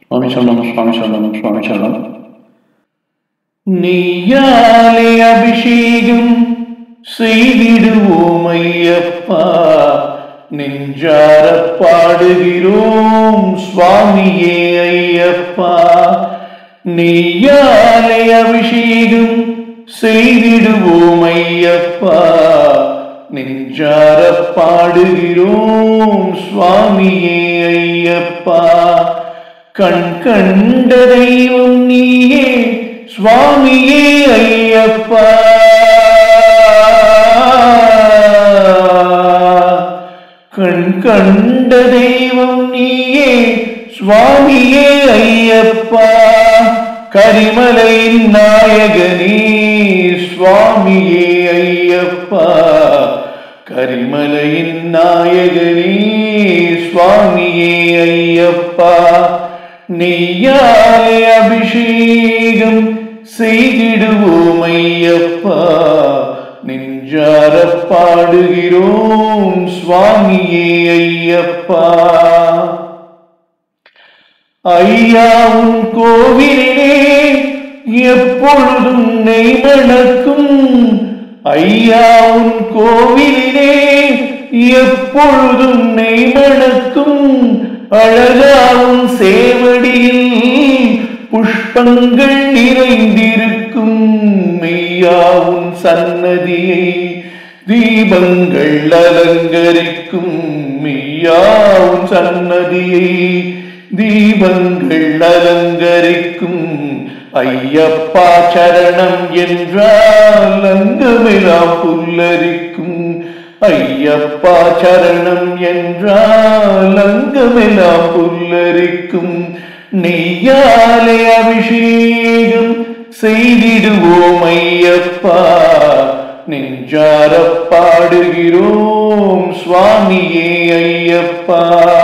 சுவாமி சரணம் சுவாமி சரணம் சுவாமி சரணம் நீயாலே அபிஷேகம் செய்திடுவோம் ஐயப்பா நெஞ்சார பாடுகிறோம் சுவாமியே ஐயப்பா நீயாலே அபிஷேகம் செய்திடுவோம் ஐயப்பா நெஞ்சார பாடுகிறோம் சுவாமியே ஐயப்பா கண் கண்ட தெய்வம் நீயே சுவாமியே ஐயப்பா கண் கண்ட தெய்வம் நீயே சுவாமியே ஐயப்பா கரிமலையின் நாயகனே சுவாமியே ஐயப்பா கரிமலையின் நாயகனே சுவாமியே ஐயப்பா நெய்யாலே அபிஷேகம் செய்திடுவோம் ஐயப்பா நெஞ்சார பாடுகிறோம் சுவாமியே ஐயப்பா ஐயா உன் கோவிலே எப்பொழுதும் நெய் மணக்கும் ஐயா உன் கோவிலே எப்பொழுதும் நெய் மணக்கும் அழகாவும் சேவடியில் புஷ்பங்கள் நிறைந்திருக்கும் மெய்யாவும் சன்னதியை தீபங்கள் அலங்கரிக்கும் மெய்யாவும் சன்னதியை தீபங்கள் அலங்கரிக்கும் ஐயப்பா சரணம் என்றால் அங்கமெல்லாம் புல்லரிக்கும் ஐயப்பா சரணம் என்றால் அங்கமெல்லாம் புல்லரிக்கும் நெய்யாலே அபிஷேகம் செய்திடுவோம் ஐயப்பா நெஞ்சார பாடுகிறோம் சுவாமியே ஐயப்பா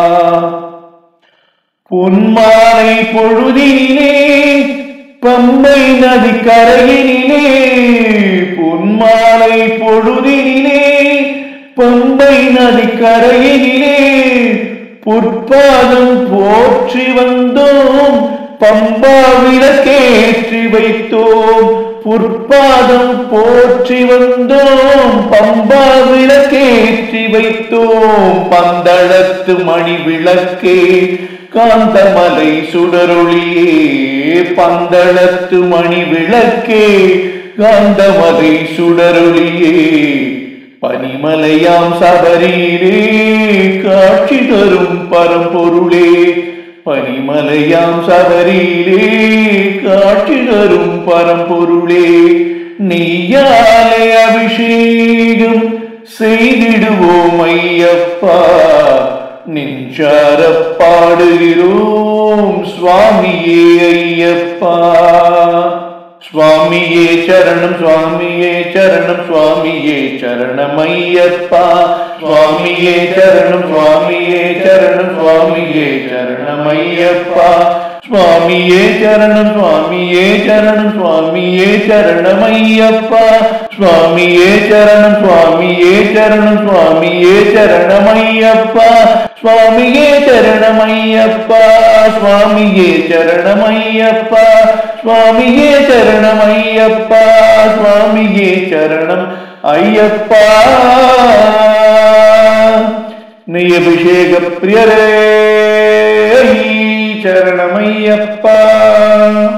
பொன்மாலை பொழுதினிலே பம்பை நதி கரையினிலே பொன்மாலை பொழுதினிலே பம்பை நதி கரையினிலே பொற்பாதம் போற்றி வந்தோம் பம்பா விளக்கேற்றி வைத்தோம் பொற்பாதம் போற்றி வந்தோம் பம்பா விளக்கேற்றி வைத்தோம் பந்தளத்து மணி விளக்கே காந்தமலை சுடரொளியே பந்தளத்து மணி விளக்கே காந்தமலை சுடரொளியே பனிமலையாம் சபரியிலே காட்சி தரும் பரம்பொருளே பனிமலையாம் சபரியிலே காட்சி தரும் பரம்பொருளே நெய்யாலே அபிஷேகம் செய்திடுவோம் ஐயப்பா நெஞ்சார பாடுகிறோம் சுவாமியே ஐயப்பா சுவாமியே சரணம் சுவாமியே சரணம் சுவாமியே சரணம் ஐயப்பா சுவாமியே சரணம் சுவாமியே சரணம் சுவாமியே சரணம் ஐயப்பா சுவாமியே சரணம் சுவாமியே சரணம் சுவாமியே சரணம் ஐயப்பா சுவாமியே சரணம் சுவாமியே சரணம் சுவாமியே சரணம் ஐயப்பா சுவாமியே சரணம் ஐயப்பா சுவாமியே சரணம் ஐயப்பா சுவாமியே சரணம் ஐயப்பா சுவாமியே சரணம் ஐயப்பா நெய் அபிஷேக பிரியரே சரணமையப்பா